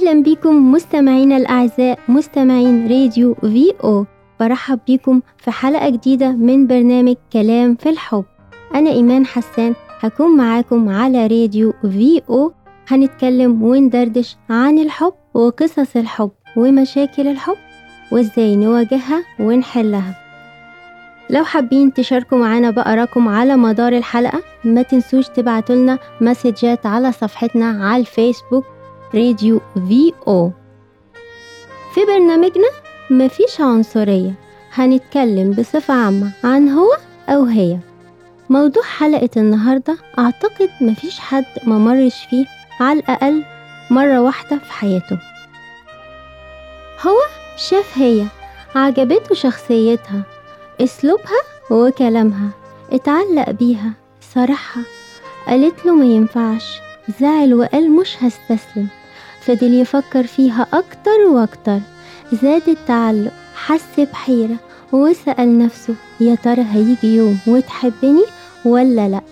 أهلا بكم مستمعينا الأعزاء مستمعين راديو في أو برحب بكم في حلقة جديدة من برنامج كلام في الحب أنا إيمان حسان هكون معاكم على راديو في أو هنتكلم وندردش عن الحب وقصص الحب ومشاكل الحب وازاي نواجهها ونحلها لو حابين تشاركوا معانا بآرائكم على مدار الحلقة ما تنسوش تبعتولنا مسجات على صفحتنا على الفيسبوك راديو في او في برنامجنا مفيش عنصرية هنتكلم بصفة عامة عن هو أو هي موضوع حلقة النهاردة أعتقد مفيش حد ما مرش فيه على الأقل مرة واحدة في حياته هو شاف هي عجبته شخصيتها اسلوبها وكلامها اتعلق بيها صرحها قالت له ما ينفعش زعل وقال مش هستسلم فضل يفكر فيها أكتر وأكتر زاد التعلق حس بحيرة وسأل نفسه يا ترى هيجي يوم وتحبني ولا لأ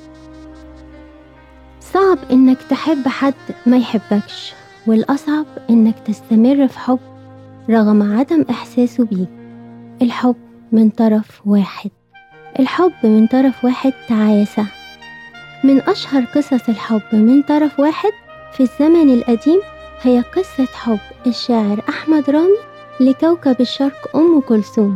صعب إنك تحب حد ما يحبكش والأصعب إنك تستمر في حب رغم عدم إحساسه بيك الحب من طرف واحد الحب من طرف واحد تعاسة من أشهر قصص الحب من طرف واحد في الزمن القديم هي قصة حب الشاعر أحمد رامي لكوكب الشرق أم كلثوم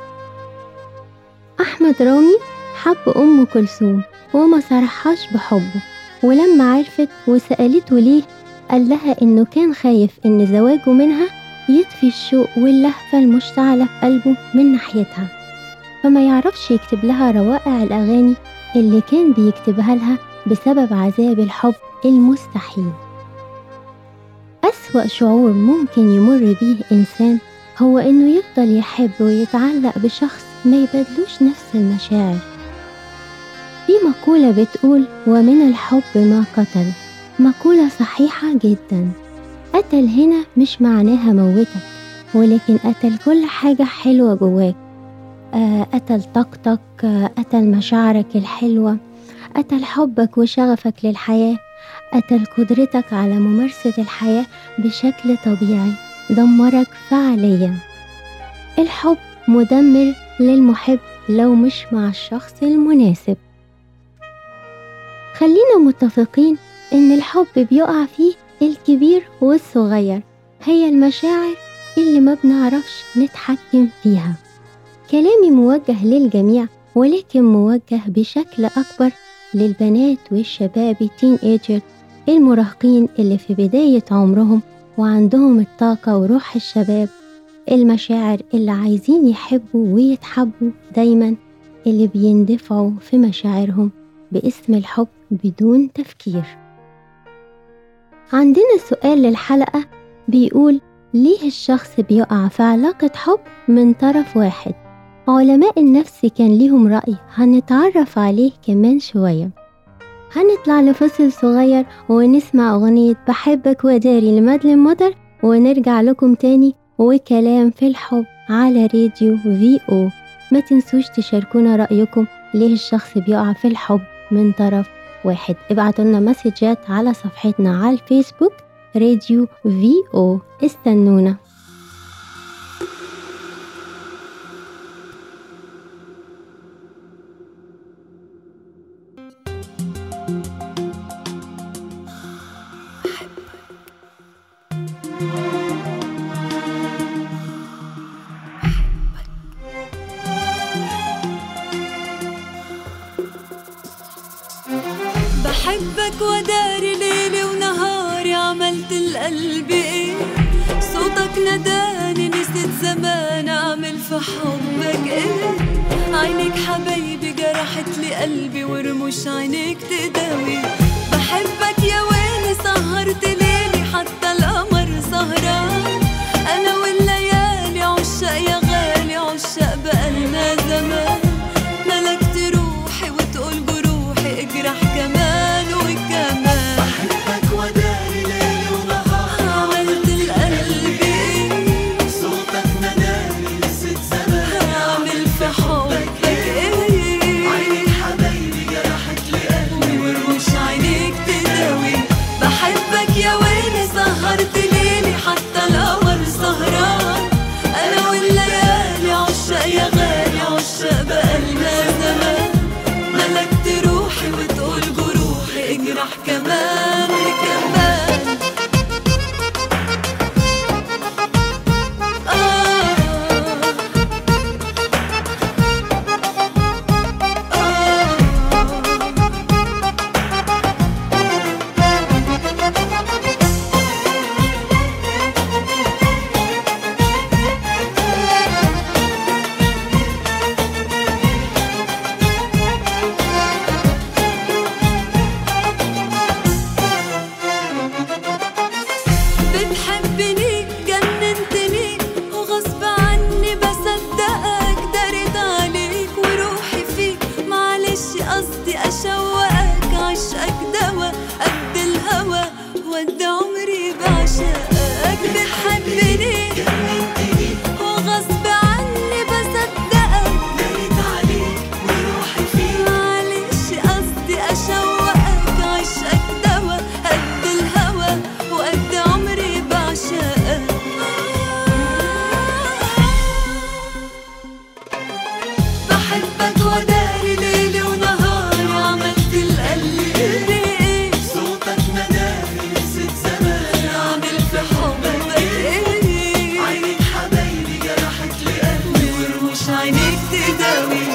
أحمد رامي حب أم كلثوم وما صرحهاش بحبه ولما عرفت وسألته ليه قال لها إنه كان خايف إن زواجه منها يطفي الشوق واللهفة المشتعلة في قلبه من ناحيتها فما يعرفش يكتب لها روائع الأغاني اللي كان بيكتبها لها بسبب عذاب الحب المستحيل أسوأ شعور ممكن يمر بيه إنسان هو إنه يفضل يحب ويتعلق بشخص ما يبادلوش نفس المشاعر في مقولة بتقول ومن الحب ما قتل مقولة صحيحة جدا قتل هنا مش معناها موتك ولكن قتل كل حاجة حلوة جواك آه، قتل طاقتك آه، قتل مشاعرك الحلوة قتل حبك وشغفك للحياة قتل قدرتك على ممارسة الحياة بشكل طبيعي دمرك فعليا الحب مدمر للمحب لو مش مع الشخص المناسب خلينا متفقين ان الحب بيقع فيه الكبير والصغير هي المشاعر اللي ما بنعرفش نتحكم فيها كلامي موجه للجميع ولكن موجه بشكل أكبر للبنات والشباب التين ايجر المراهقين اللي في بداية عمرهم وعندهم الطاقة وروح الشباب المشاعر اللي عايزين يحبوا ويتحبوا دايما اللي بيندفعوا في مشاعرهم باسم الحب بدون تفكير عندنا سؤال للحلقة بيقول ليه الشخص بيقع في علاقة حب من طرف واحد علماء النفس كان ليهم رأي هنتعرف عليه كمان شوية هنطلع لفصل صغير ونسمع أغنية بحبك وداري لمدلن مطر ونرجع لكم تاني وكلام في الحب على راديو في او ما تنسوش تشاركونا رأيكم ليه الشخص بيقع في الحب من طرف واحد ابعتوا لنا مسجات على صفحتنا على الفيسبوك راديو في او استنونا بحبك وداري ليلي ونهاري عملت القلب ايه صوتك نداني نسيت زمان اعمل في حبك ايه عينك حبايبي جرحت لي قلبي ورموش عينيك تداوي بحبك يا ويلي سهرت ليلي حتى القمر سهران انا والليالي عشاق يا غالي عشاق بقالنا زمان ملكت روحي وتقول جروحي اجرح كمان وكمان بحبك وداري ليلي ونهار عملت القلب ايه صوتك نداني نسيت زمان اعمل في حبك ايه عينيك حبايبي جرحت لي قلبي ورموش عينيك تداوي بحبك يا عشقك دوا قد الهوى ود عمري بعشقك بتحبني جننتني وغصب عني بصدقك لقيت عليك وروحي فيك معلش قصدي اشوقك عشقك دوا قد الهوى وقد عمري بعشقك بحبك وداري ليلي ونهاري عملت القلب ايه صوتك نداني نسيت زمان اعمل في حبك ايه عينيك حبايبي جرحت لي قلبي ورموش عينيك تداوي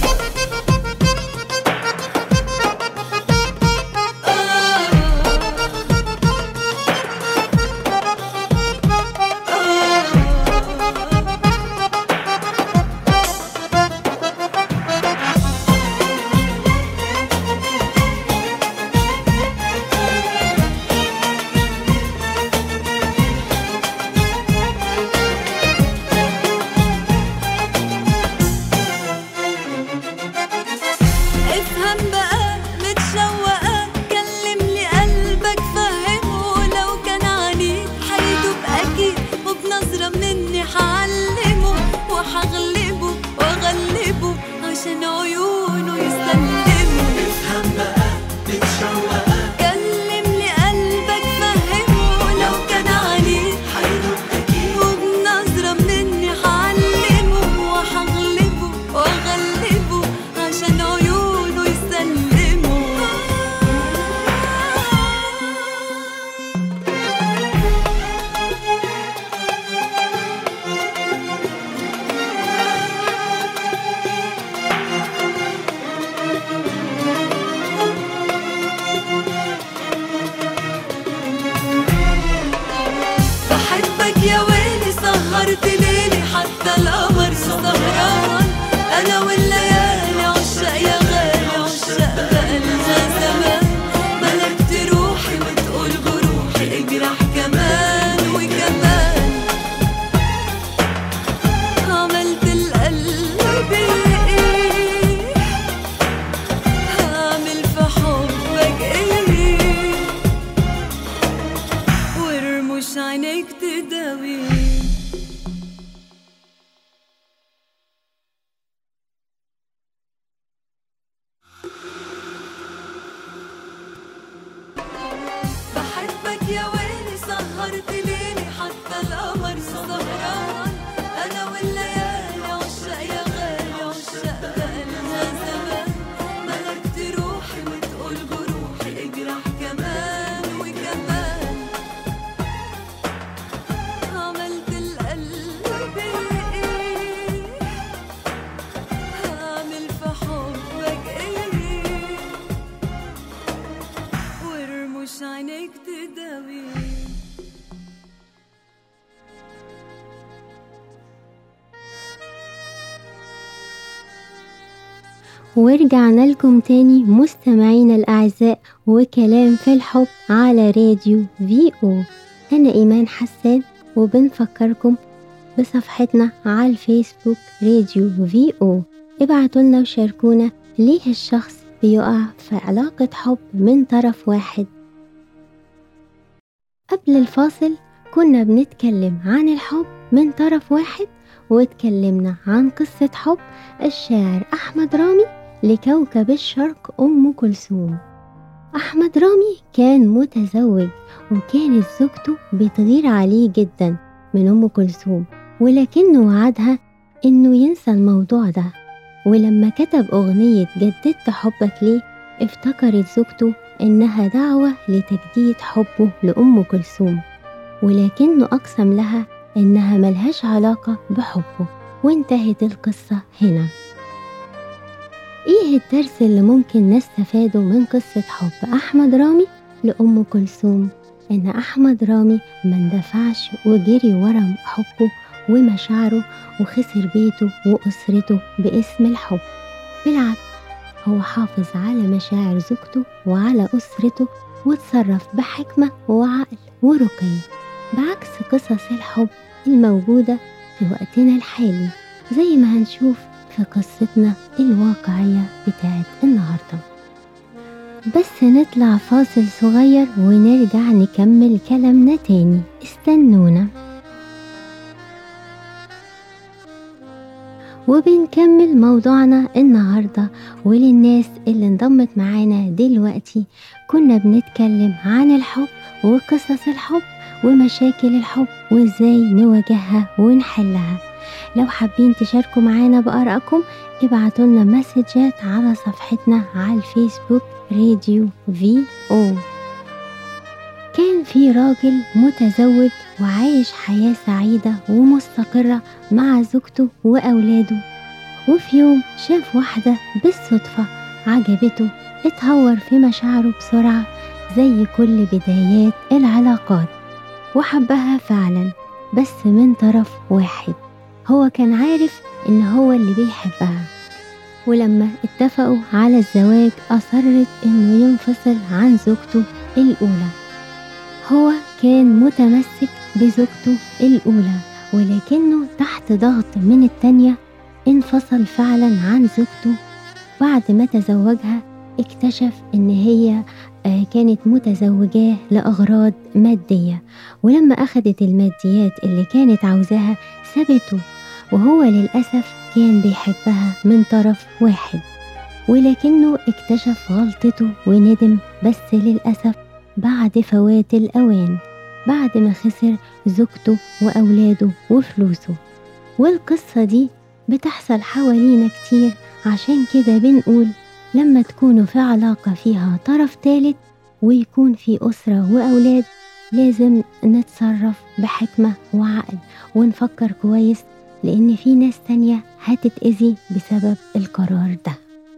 افهم بقى متشوقة كلم لي قلبك فهمه لو كان عنيد حيدوب أكيد وبنظرة مني حعلمه وحغلبه وأغلبه عشان عيونه يسلموا افهم بقى تتشوقة كلم لي قلبك فهمه لو كان عنيد حيدوب أكيد وبنظرة مني حعلمه وحغلبه وأغلبه عشان عيونه يسلموا بحبك يا ويلي سهرت ليلي حتى القمر سهران انا والليالي عشاق يا غالي عشاق بقالنا زمان ملكت روحي وتقول جروحي اجرح كمان وكمان عملت القلب ايه هعمل في حبك ايه ورموش عينيك تداوي بحبك يا ويلي سهرت ليلي حتى القمر سهران انا والليالي عشاق يا غالي عشاق بقالنا زمان ملكت روحي وتقول جروحي اجرح كمان وكمان عملت القلب ايه هعمل في حبك ايه ورموش عينيك تداوي ورجعنا لكم تاني مستمعينا الأعزاء وكلام في الحب على راديو في أو أنا إيمان حسان وبنفكركم بصفحتنا على الفيسبوك راديو في أو ابعتولنا وشاركونا ليه الشخص بيقع في علاقة حب من طرف واحد قبل الفاصل كنا بنتكلم عن الحب من طرف واحد واتكلمنا عن قصة حب الشاعر أحمد رامي لكوكب الشرق أم كلثوم أحمد رامي كان متزوج وكانت زوجته بتغير عليه جدا من أم كلثوم ولكنه وعدها إنه ينسى الموضوع ده ولما كتب أغنية جددت حبك ليه افتكرت زوجته إنها دعوة لتجديد حبه لأم كلثوم ولكنه أقسم لها إنها ملهاش علاقة بحبه وانتهت القصة هنا إيه الدرس اللي ممكن نستفاده من قصة حب أحمد رامي لأم كلثوم إن أحمد رامي ما اندفعش وجري ورا حبه ومشاعره وخسر بيته وأسرته باسم الحب بالعكس هو حافظ على مشاعر زوجته وعلى أسرته وتصرف بحكمة وعقل ورقي بعكس قصص الحب الموجودة في وقتنا الحالي زي ما هنشوف في قصتنا الواقعية بتاعت النهاردة بس نطلع فاصل صغير ونرجع نكمل كلامنا تاني استنونا وبنكمل موضوعنا النهاردة وللناس اللي انضمت معانا دلوقتي كنا بنتكلم عن الحب وقصص الحب ومشاكل الحب وازاي نواجهها ونحلها لو حابين تشاركوا معانا بآرائكم ابعتوا لنا مسجات على صفحتنا على الفيسبوك راديو في او كان في راجل متزوج وعايش حياة سعيدة ومستقرة مع زوجته وأولاده وفي يوم شاف واحدة بالصدفة عجبته اتهور في مشاعره بسرعة زي كل بدايات العلاقات وحبها فعلا بس من طرف واحد هو كان عارف ان هو اللي بيحبها ولما اتفقوا على الزواج أصرت انه ينفصل عن زوجته الأولى هو كان متمسك بزوجته الأولى ولكنه تحت ضغط من التانية انفصل فعلا عن زوجته بعد ما تزوجها اكتشف ان هي آه، كانت متزوجاه لأغراض مادية ولما أخدت الماديات اللي كانت عاوزاها سابته وهو للأسف كان بيحبها من طرف واحد ولكنه اكتشف غلطته وندم بس للأسف بعد فوات الأوان بعد ما خسر زوجته وأولاده وفلوسه والقصة دي بتحصل حوالينا كتير عشان كده بنقول لما تكونوا في علاقة فيها طرف تالت ويكون في أسرة وأولاد لازم نتصرف بحكمة وعقل ونفكر كويس لأن في ناس تانية هتتأذي بسبب القرار ده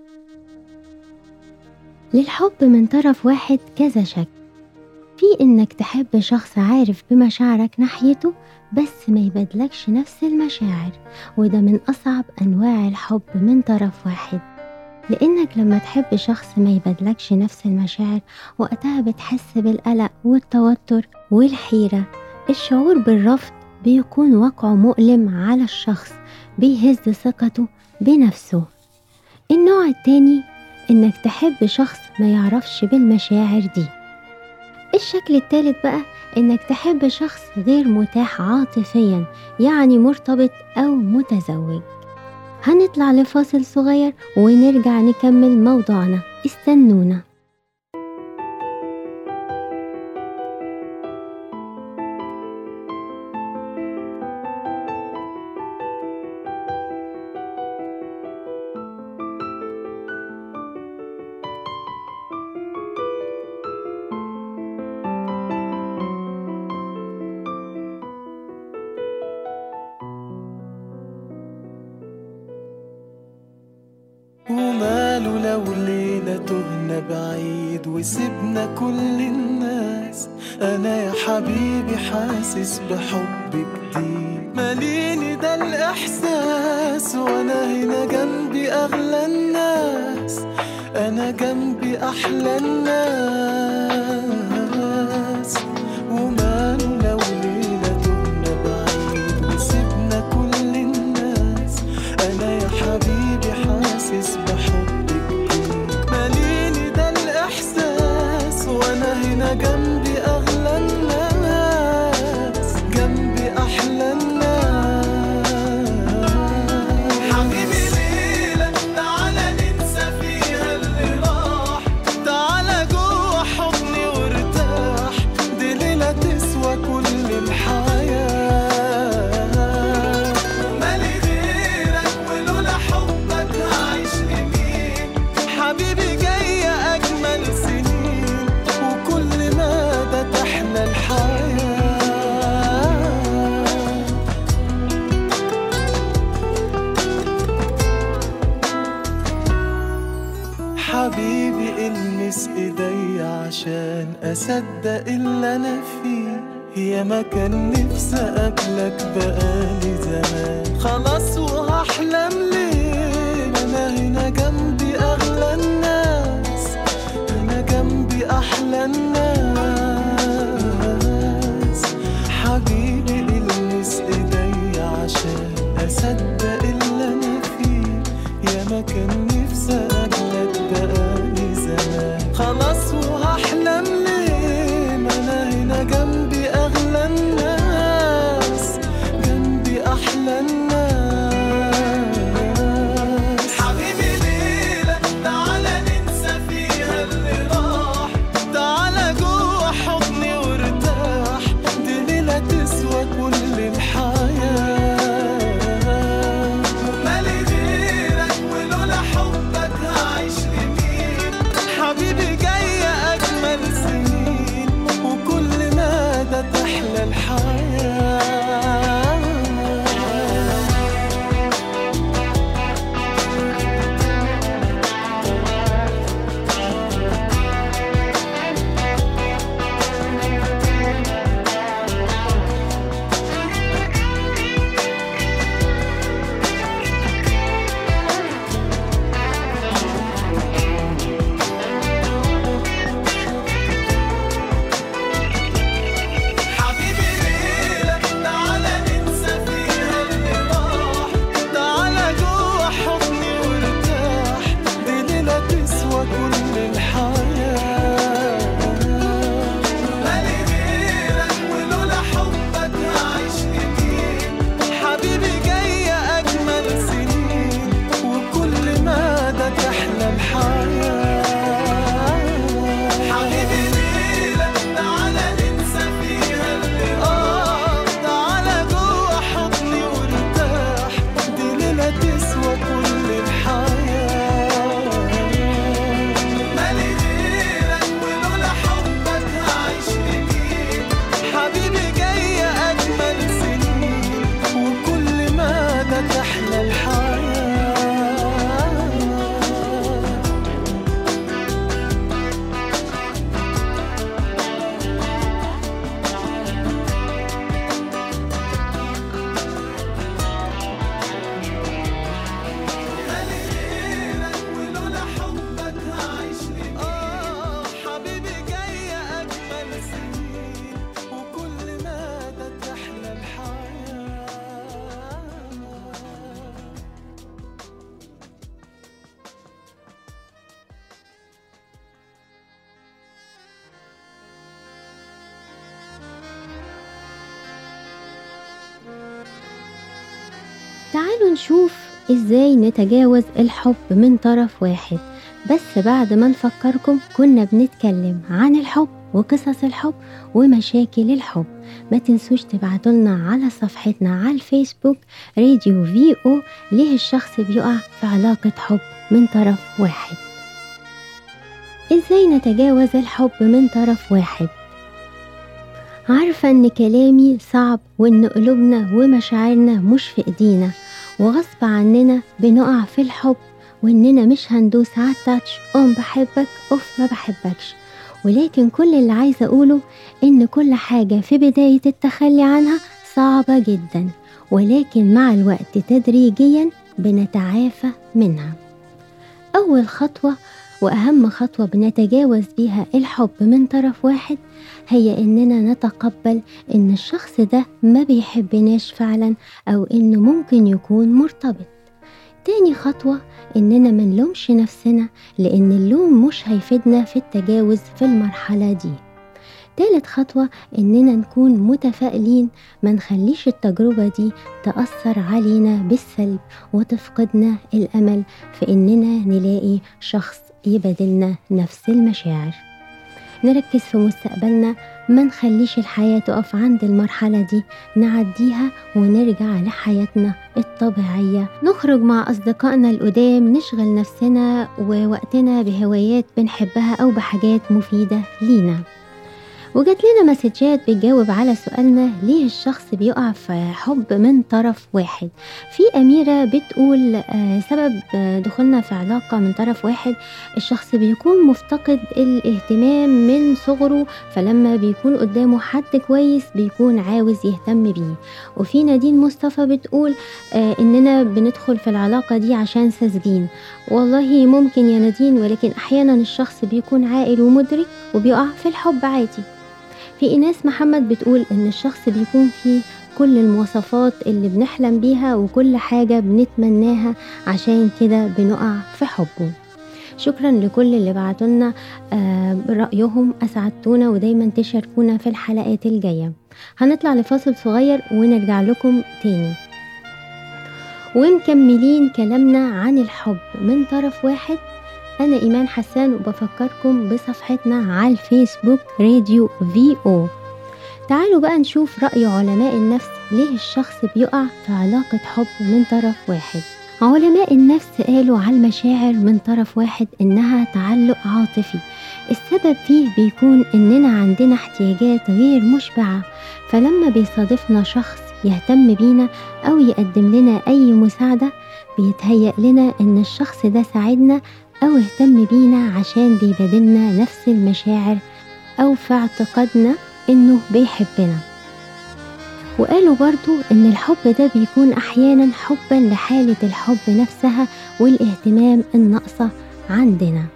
للحب من طرف واحد كذا شكل في إنك تحب شخص عارف بمشاعرك ناحيته بس ما يبادلكش نفس المشاعر وده من أصعب أنواع الحب من طرف واحد لأنك لما تحب شخص ما يبادلكش نفس المشاعر وقتها بتحس بالقلق والتوتر والحيرة الشعور بالرفض بيكون وقعه مؤلم على الشخص بيهز ثقته بنفسه النوع التاني إنك تحب شخص ما يعرفش بالمشاعر دي الشكل التالت بقى إنك تحب شخص غير متاح عاطفيا يعني مرتبط أو متزوج هنطلع لفاصل صغير ونرجع نكمل موضوعنا استنونا وماله لو ليلة تهنا بعيد وسبنا كل الناس أنا يا حبيبي حاسس بحب جديد ماليني ده الإحساس وأنا هنا جنبي أغلى الناس أنا جنبي أحلى الناس وماله لو ليلة تهنا بعيد وسبنا كل الناس أنا يا حبيبي حاسس بحبك ماليني ده الإحساس وأنا هنا جنبي أغلى الناس جنبي أحلى الناس حبيبي ليلة تعالى ننسى فيها اللي راح تعالى جوه حضني وارتاح دي ليلة تسوى كل الحياة ومالي غيرك ولولا حبك هعيش لمين حبيبي جاية أجمل سنين وكل مدى تحلى الحياة حبيبي المس ايدي عشان اصدق اللي انا فيه يا ما كان نفسي اقابلك بقالي زمان خلاص وهحلم ليه انا هنا جنبي اغلى الناس انا جنبي احلى الناس حبيبي المس ايدي عشان اصدق اللي انا فيه يا ما كان نفسي اقابلك بقالي زمان خلاص خلاص وهحلم ليه ما انا هنا جنبي اغلى الناس جنبي احلى الناس حبيبي ليلة تعالى ننسى فيها اللي راح تعالى جوه حضني وارتاح دي ليلة تسوى كل الحياة مالي غيرك ولولا حبك هعيش لمين حبيبي جاية أجمل سنين وكل مدى تحلى الحياة حبيبي ليلة تعالى ننسى فيها اللي راح تعالى جوه حضني وارتاح دي ليلة تسوى كل الحياة مالي غيرك ولولا حبك هعيش لمين حبيبي جاية أجمل سنين وكل مدى تحلى الحياة حبيبي ليلة تعالى ننسى فيها اللي آه تعالى جوه حضني وارتاح دي ليلة تسوى كل الحياة مالي غيرك ولولا حبك هعيش لمين حبيبي جاية أجمل سنين وكل مدى تحلى الحياة مالي غيرك ولولا حبك هعيش لمين آه حبيبي جاية أجمل سنين وكل مدى تحلى الحياة تعالوا نشوف ازاي نتجاوز الحب من طرف واحد بس بعد ما نفكركم كنا بنتكلم عن الحب وقصص الحب ومشاكل الحب ما تنسوش تبعتولنا على صفحتنا على الفيسبوك راديو في او ليه الشخص بيقع في علاقة حب من طرف واحد ازاي نتجاوز الحب من طرف واحد عارفة ان كلامي صعب وان قلوبنا ومشاعرنا مش في ايدينا وغصب عننا بنقع في الحب واننا مش هندوس على التاتش ام بحبك اوف ما بحبكش ولكن كل اللي عايزة اقوله ان كل حاجة في بداية التخلي عنها صعبة جدا ولكن مع الوقت تدريجيا بنتعافى منها اول خطوة واهم خطوة بنتجاوز بيها الحب من طرف واحد هي اننا نتقبل ان الشخص ده ما بيحبناش فعلا او انه ممكن يكون مرتبط تاني خطوة اننا منلومش نفسنا لان اللوم مش هيفيدنا في التجاوز في المرحلة دي تالت خطوة إننا نكون متفائلين ما نخليش التجربة دي تأثر علينا بالسلب وتفقدنا الأمل في إننا نلاقي شخص يبادلنا نفس المشاعر نركز في مستقبلنا ما نخليش الحياة تقف عند المرحلة دي نعديها ونرجع لحياتنا الطبيعية نخرج مع أصدقائنا القدام نشغل نفسنا ووقتنا بهوايات بنحبها أو بحاجات مفيدة لينا وجات لنا مسجات بتجاوب على سؤالنا ليه الشخص بيقع في حب من طرف واحد في أميرة بتقول آه، سبب آه، دخولنا في علاقة من طرف واحد الشخص بيكون مفتقد الاهتمام من صغره فلما بيكون قدامه حد كويس بيكون عاوز يهتم بيه وفي نادين مصطفى بتقول آه اننا بندخل في العلاقة دي عشان ساذجين والله ممكن يا نادين ولكن احيانا الشخص بيكون عاقل ومدرك وبيقع في الحب عادي في ايناس محمد بتقول ان الشخص بيكون فيه كل المواصفات اللي بنحلم بيها وكل حاجة بنتمناها عشان كده بنقع في حبه شكرا لكل اللي بعتولنا آه، رأيهم أسعدتونا ودايما تشاركونا في الحلقات الجاية هنطلع لفاصل صغير ونرجع لكم تاني ومكملين كلامنا عن الحب من طرف واحد أنا إيمان حسان وبفكركم بصفحتنا على الفيسبوك راديو في أو تعالوا بقى نشوف رأي علماء النفس ليه الشخص بيقع في علاقة حب من طرف واحد علماء النفس قالوا على المشاعر من طرف واحد إنها تعلق عاطفي السبب فيه بيكون إننا عندنا احتياجات غير مشبعة فلما بيصادفنا شخص يهتم بينا أو يقدم لنا أي مساعدة بيتهيأ لنا إن الشخص ده ساعدنا أو اهتم بينا عشان بيبادلنا نفس المشاعر أو في اعتقادنا إنه بيحبنا وقالوا برضو إن الحب ده بيكون أحيانا حبا لحالة الحب نفسها والاهتمام الناقصة عندنا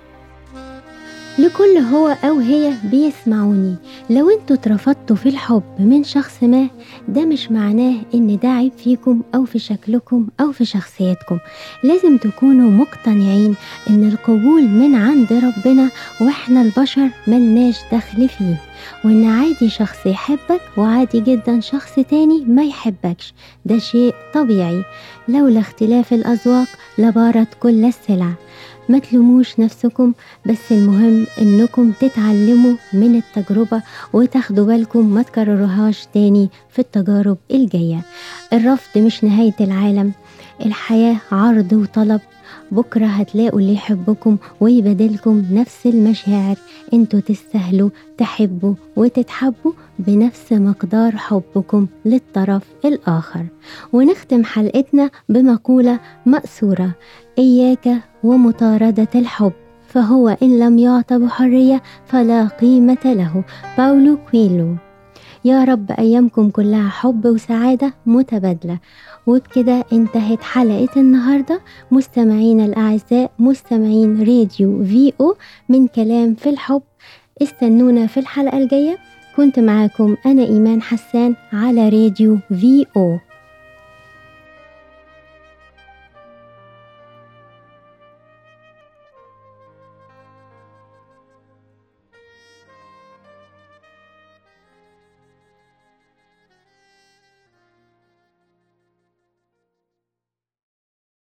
لكل هو أو هي بيسمعوني لو انتوا اترفضتوا في الحب من شخص ما ده مش معناه ان ده عيب فيكم أو في شكلكم أو في شخصيتكم لازم تكونوا مقتنعين ان القبول من عند ربنا واحنا البشر ملناش دخل فيه وان عادي شخص يحبك وعادي جدا شخص تاني ما يحبكش ده شيء طبيعي لولا اختلاف الأذواق لبارت كل السلع ما تلوموش نفسكم بس المهم انكم تتعلموا من التجربة وتاخدوا بالكم ما تكرروهاش تاني في التجارب الجاية الرفض مش نهاية العالم الحياة عرض وطلب بكرة هتلاقوا اللي يحبكم ويبادلكم نفس المشاعر انتوا تستاهلوا تحبوا وتتحبوا بنفس مقدار حبكم للطرف الآخر ونختم حلقتنا بمقولة مأثورة إياك ومطاردة الحب فهو إن لم يعطى بحرية فلا قيمة له باولو كويلو يا رب أيامكم كلها حب وسعادة متبادلة وبكده انتهت حلقة النهاردة مستمعين الأعزاء مستمعين راديو في أو من كلام في الحب استنونا في الحلقة الجاية كنت معاكم أنا إيمان حسان على راديو في أو